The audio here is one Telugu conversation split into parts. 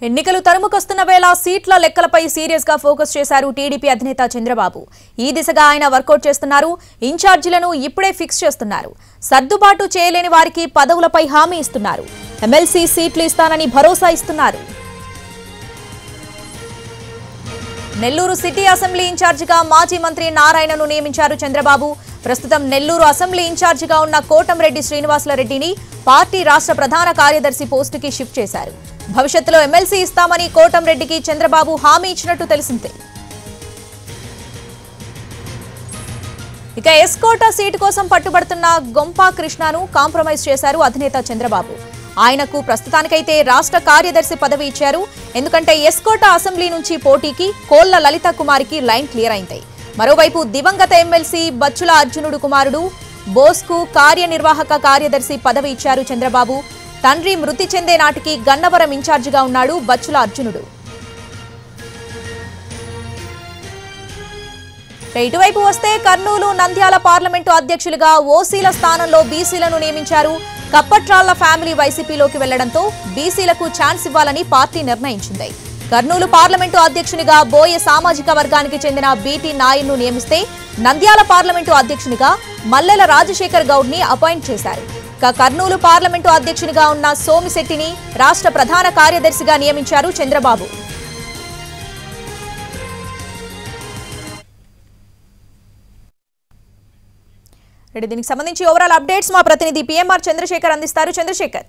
ఎన్నికలు తరుముకొస్తున్న వేళ సీట్ల లెక్కలపై సీరియస్ గా ఫోకస్ చేశారు టీడీపీ అధినేత చంద్రబాబు ఈ దిశగా ఆయన వర్కౌట్ చేస్తున్నారు ఇన్ఛార్జీలను ఇప్పుడే ఫిక్స్ చేస్తున్నారు సర్దుబాటు చేయలేని వారికి పదవులపై హామీ ఇస్తున్నారు ఎమ్మెల్సీ సీట్లు ఇస్తానని భరోసా ఇస్తున్నారు నెల్లూరు సిటీ అసెంబ్లీ ఇన్ఛార్జిగా మాజీ మంత్రి నారాయణను నియమించారు చంద్రబాబు ప్రస్తుతం నెల్లూరు అసెంబ్లీ ఇన్ఛార్జిగా ఉన్న కోటంరెడ్డి శ్రీనివాసులరెడ్డిని పార్టీ రాష్ట్ర ప్రధాన కార్యదర్శి పోస్టుకి షిఫ్ట్ చేశారు భవిష్యత్తులో ఎమ్మెల్సీ ఇస్తామని కోటంరెడ్డికి చంద్రబాబు హామీ ఇచ్చినట్టు తెలిసిందే ఇక ఎస్కోటా సీటు కోసం పట్టుబడుతున్న గొంపా కృష్ణను కాంప్రమైజ్ చేశారు అధినేత చంద్రబాబు ఆయనకు ప్రస్తుతానికైతే రాష్ట్ర కార్యదర్శి పదవి ఇచ్చారు ఎందుకంటే ఎస్కోటా అసెంబ్లీ నుంచి పోటీకి కోళ్ల లలిత కుమారికి లైన్ క్లియర్ అయింది మరోవైపు దివంగత ఎమ్మెల్సీ బచ్చుల అర్జునుడు కుమారుడు బోస్కు కార్యనిర్వాహక కార్యదర్శి పదవి ఇచ్చారు చంద్రబాబు తండ్రి మృతి చెందే నాటికి గన్నవరం ఇన్ఛార్జిగా ఉన్నాడు బచ్చుల అర్జునుడు ఇక ఇటువైపు వస్తే కర్నూలు నంద్యాల పార్లమెంటు అధ్యక్షులుగా ఓసీల స్థానంలో బీసీలను నియమించారు కప్పట్రాళ్ల ఫ్యామిలీ వైసీపీలోకి వెళ్లడంతో బీసీలకు ఛాన్స్ ఇవ్వాలని పార్టీ నిర్ణయించింది కర్నూలు పార్లమెంటు అధ్యక్షునిగా బోయె సామాజిక వర్గానికి చెందిన బీటీ నాయుడును నియమిస్తే నంద్యాల పార్లమెంటు అధ్యక్షునిగా మల్లెల రాజశేఖర్ గౌడ్ ని అపాయింట్ చేశారు ఇక కర్నూలు పార్లమెంటు అధ్యక్షునిగా ఉన్న సోమిశెట్టిని రాష్ట్ర ప్రధాన కార్యదర్శిగా నియమించారు చంద్రబాబు రెడ్డి దీనికి సంబంధించి ఓవరాల్ అప్డేట్స్ మా ప్రతినిధి పిఎంఆర్ చంద్రశేఖర్ అందిస్తారు చంద్రశేఖర్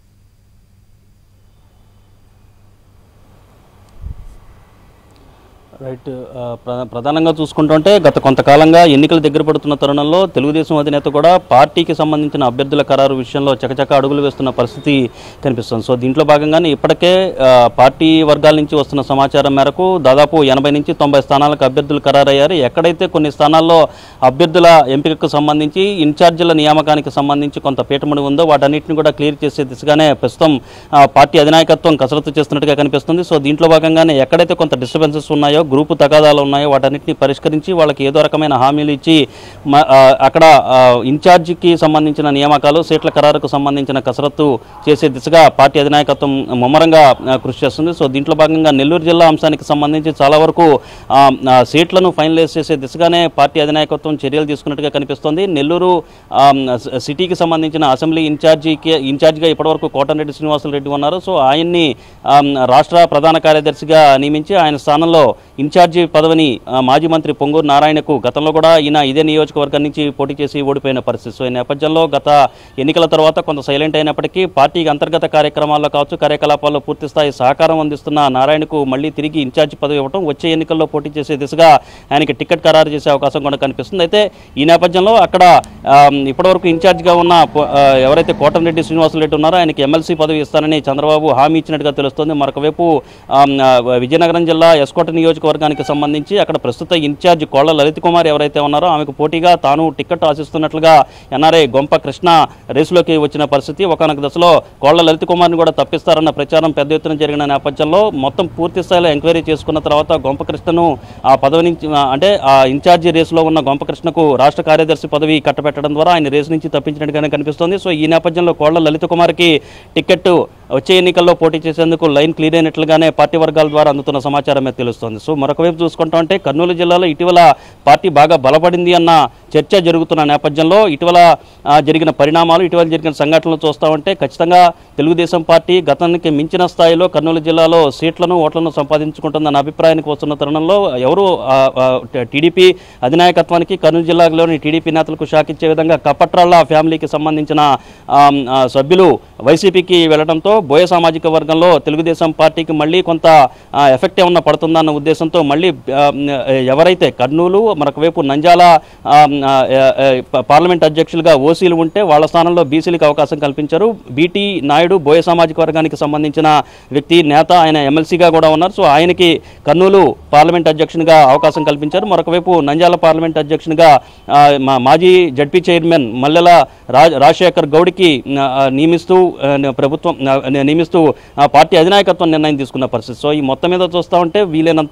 రైట్ ఆ, ప్ర- ప్రధానంగా చూసుకుంటుంటే గత కొంతకాలంగా ఎన్నికలు దగ్గర పడుతున్న తరుణంలో తెలుగుదేశం అధినేత కూడా పార్టీకి సంబంధించిన అభ్యర్థుల ఖరారు విషయంలో చకచక అడుగులు వేస్తున్న పరిస్థితి కనిపిస్తుంది సో దీంట్లో భాగంగానే ఇప్పటికే ఆ, పార్టీ వర్గాల నుంచి వస్తున్న సమాచారం మేరకు దాదాపు ఎనభై నుంచి తొంభై స్థానాలకు అభ్యర్థులు ఖరారయ్యారు ఎక్కడైతే కొన్ని స్థానాల్లో అభ్యర్థుల ఎంపికకు సంబంధించి ఇన్ఛార్జీల నియామకానికి సంబంధించి కొంత పీఠముడి ఉందో వాటన్నిటిని కూడా క్లియర్ చేసే దిశగానే ప్రస్తుతం ఆ, పార్టీ అధినాయకత్వం కసరత్తు చేస్తున్నట్టుగా కనిపిస్తుంది సో దీంట్లో భాగంగానే ఎక్కడైతే కొంత డిస్టర్బెన్సెస్ ఉన్నాయో గ్రూపు తగాదాలు ఉన్నాయో వాటన్నిటిని పరిష్కరించి వాళ్ళకి ఏదో రకమైన హామీలు ఇచ్చి మ- ఆ, అక్కడ ఆ, ఇన్ఛార్జికి సంబంధించిన నియామకాలు సీట్ల ఖరారుకు సంబంధించిన కసరత్తు చేసే దిశగా పార్టీ అధినాయకత్వం ముమ్మరంగా ఆ, కృషి చేస్తుంది సో దీంట్లో భాగంగా నెల్లూరు జిల్లా అంశానికి సంబంధించి చాలా వరకు ఆ, ఆ, సీట్లను ఫైనలైజ్ చేసే దిశగానే పార్టీ అధినాయకత్వం చర్యలు తీసుకున్నట్టుగా కనిపిస్తోంది నెల్లూరు ఆ, స- సిటీకి సంబంధించిన అసెంబ్లీ ఇన్ఛార్జికి ఇన్ఛార్జిగా ఇప్పటివరకు కోటంరెడ్డి శ్రీనివాసులు రెడ్డి ఉన్నారు సో ఆయన్ని ఆ, రాష్ట్ర ప్రధాన కార్యదర్శిగా నియమించి ఆయన స్థానంలో ఇన్ఛార్జి పదవిని ఆ, మాజీ మంత్రి పొంగూరు నారాయణకు గతంలో కూడా ఈయన ఇదే నియోజకవర్గం నుంచి పోటీ చేసి ఓడిపోయిన పరిస్థితి సో ఈ నేపథ్యంలో గత ఎన్నికల తర్వాత కొంత సైలెంట్ అయినప్పటికీ పార్టీకి అంతర్గత కార్యక్రమాల్లో కావచ్చు కార్యకలాపాల్లో పూర్తి స్థాయి సహకారం అందిస్తున్న నారాయణకు మళ్ళీ తిరిగి ఇన్ఛార్జి పదవి ఇవ్వడం వచ్చే ఎన్నికల్లో పోటీ చేసే దిశగా ఆయనకి టికెట్ ఖరారు చేసే అవకాశం కూడా కనిపిస్తుంది అయితే ఈ నేపథ్యంలో అక్కడ ఆ, ఇప్పటివరకు ఇన్ఛార్జిగా ఉన్న పొ- ఆ, ఎవరైతే కోటంరెడ్డి శ్రీనివాసరెడ్డి ఉన్నారో ఆయనకి ఎమ్మెల్సీ పదవి ఇస్తానని చంద్రబాబు హామీ ఇచ్చినట్టుగా తెలుస్తోంది మరొక వైపు ఆ, ఆ, విజయనగరం జిల్లా ఎస్కోట నియోజకవర్గానికి సంబంధించి అక్కడ ప్రస్తుత ఇన్ఛార్జ్ కోళ్ల లలిత్ కుమార్ ఎవరైతే ఉన్నారో ఆమెకు పోటీగా తాను టికెట్ ఆశిస్తున్నట్లుగా ఎన్ఆర్ఐ గొంప కృష్ణ రేసులోకి వచ్చిన పరిస్థితి ఒకనొక దశలో కోళ్ల లలిత్ కుమార్ని కూడా తప్పిస్తారన్న ప్రచారం పెద్ద ఎత్తున జరిగిన నేపథ్యంలో మొత్తం పూర్తి స్థాయిలో ఎంక్వైరీ చేసుకున్న తర్వాత గొంప కృష్ణను ఆ పదవి నుంచి ఆ, అంటే ఆ ఇన్ఛార్జి రేసులో ఉన్న గొంప కృష్ణకు రాష్ట్ర కార్యదర్శి పదవి కట్టబెట్టడం ద్వారా ఆయన రేసు నుంచి తప్పించినట్టుగానే కనిపిస్తోంది సో ఈ నేపథ్యంలో కోళ్ల లలిత్ కుమార్కి టికెట్ వచ్చే ఎన్నికల్లో పోటీ చేసేందుకు లైన్ క్లియర్ అయినట్లుగానే పార్టీ వర్గాల ద్వారా అందుతున్న సమాచారమే తెలుస్తోంది సో మరొక వైపు చూసుకుంటా ఉంటే కర్నూలు జిల్లాలో ఇటీవల పార్టీ బాగా బలపడింది అన్న చర్చ జరుగుతున్న నేపథ్యంలో ఇటీవల ఆ, జరిగిన పరిణామాలు ఇటీవల జరిగిన సంఘటనలు చూస్తూ ఉంటే ఖచ్చితంగా తెలుగుదేశం పార్టీ గతానికి మించిన స్థాయిలో కర్నూలు జిల్లాలో సీట్లను ఓట్లను సంపాదించుకుంటుందన్న అభిప్రాయానికి వస్తున్న తరుణంలో ఎవరు ఆ, ఆ, టీడీపీ అధినాయకత్వానికి కర్నూలు జిల్లాలోని టీడీపీ నేతలకు షాక్ ఇచ్చే విధంగా కప్పట్రాళ్ల ఫ్యామిలీకి సంబంధించిన ఆ, ఆ, సభ్యులు వైసీపీకి వెళ్లడంతో బోయ సామాజిక వర్గంలో తెలుగుదేశం పార్టీకి మళ్ళీ కొంత ఆ, ఎఫెక్ట్ ఏమన్నా పడుతుందన్న ఉద్దేశంతో మళ్ళీ ఆ, ఎవరైతే కర్నూలు మరొక వైపు నంజాల ఆ, ఆ, ఆ, ప- పార్లమెంట్ అధ్యక్షులుగా ఓసీలు ఉంటే వాళ్ళ స్థానంలో బీసీలకు అవకాశం కల్పించారు బీటీ నాయుడు బోయ సామాజిక వర్గానికి సంబంధించిన వ్యక్తి నేత ఆయన ఎమ్మెల్సీగా కూడా ఉన్నారు సో ఆయనకి కర్నూలు పార్లమెంట్ అధ్యక్షునిగా అవకాశం కల్పించారు మరొక వైపు నంజాల పార్లమెంట్ అధ్యక్షునిగా ఆ, మా మాజీ జడ్పీ చైర్మన్ మల్లెల రాజ్ రాజశేఖర్ గౌడ్కి ఆ, నియమిస్తూ ఆ, ప్రభుత్వం ఆ, నియమిస్తూ ఆ, పార్టీ అధినాయకత్వం నిర్ణయం తీసుకున్న పరిస్థితి సో ఈ మొత్తం మీద చూస్తూ ఉంటే వీలైనంత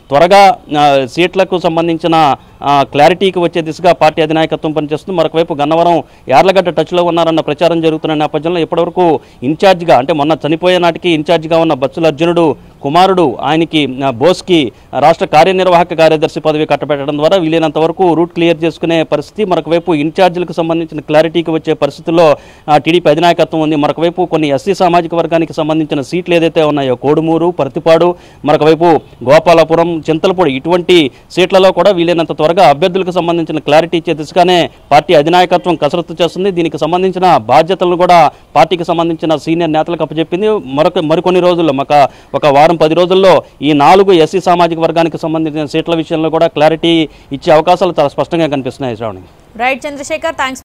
త్వరగా ఆ, సీట్లకు సంబంధించిన ఆ, క్లారిటీకి వచ్చే దిశగా పార్టీ అధినాయకత్వం పనిచేస్తుంది మరొక వైపు గన్నవరం యార్లగడ్డ టచ్లో ఉన్నారన్న ప్రచారం జరుగుతున్న నేపథ్యంలో ఇప్పటివరకు ఇన్ఛార్జిగా అంటే మొన్న చనిపోయే నాటికి ఇన్ఛార్జిగా ఉన్న బచ్చుల అర్జునుడు కుమారుడు ఆయనకి ఆ, బోస్కి రాష్ట్ర కార్యనిర్వాహక కార్యదర్శి పదవి కట్టబెట్టడం ద్వారా వీలైనంత వరకు రూట్ క్లియర్ చేసుకునే పరిస్థితి మరొక వైపు ఇన్ఛార్జీలకు సంబంధించిన క్లారిటీకి వచ్చే పరిస్థితుల్లో ఆ, టీడీపీ అధినాయకత్వం ఉంది మరొక వైపు కొన్ని ఎస్సీ సామాజిక వర్గానికి సంబంధించిన సీట్లు ఏదైతే ఉన్నాయో కోడుమూరు పర్తిపాడు మరొక వైపు గోపాలపురం చింతలపూడి ఇటువంటి సీట్లలో కూడా వీలైనంత త్వరగా అభ్యర్థులకు సంబంధించిన క్లారిటీ ఇచ్చే దిశగానే పార్టీ అధినాయకత్వం కసరత్తు చేస్తుంది దీనికి సంబంధించిన బాధ్యతలను కూడా పార్టీకి సంబంధించిన సీనియర్ నేతలకు అప్పచెప్పింది మరొక మరికొన్ని రోజుల్లో ఒక ఒక వారం పది రోజుల్లో ఈ నాలుగు ఎస్సీ సామాజిక వర్గానికి సంబంధించిన సీట్ల విషయంలో కూడా క్లారిటీ ఇచ్చే అవకాశాలు చాలా స్పష్టంగా కనిపిస్తున్నాయి శ్రావణి రైట్ చంద్రశేఖర్ థ్యాంక్స్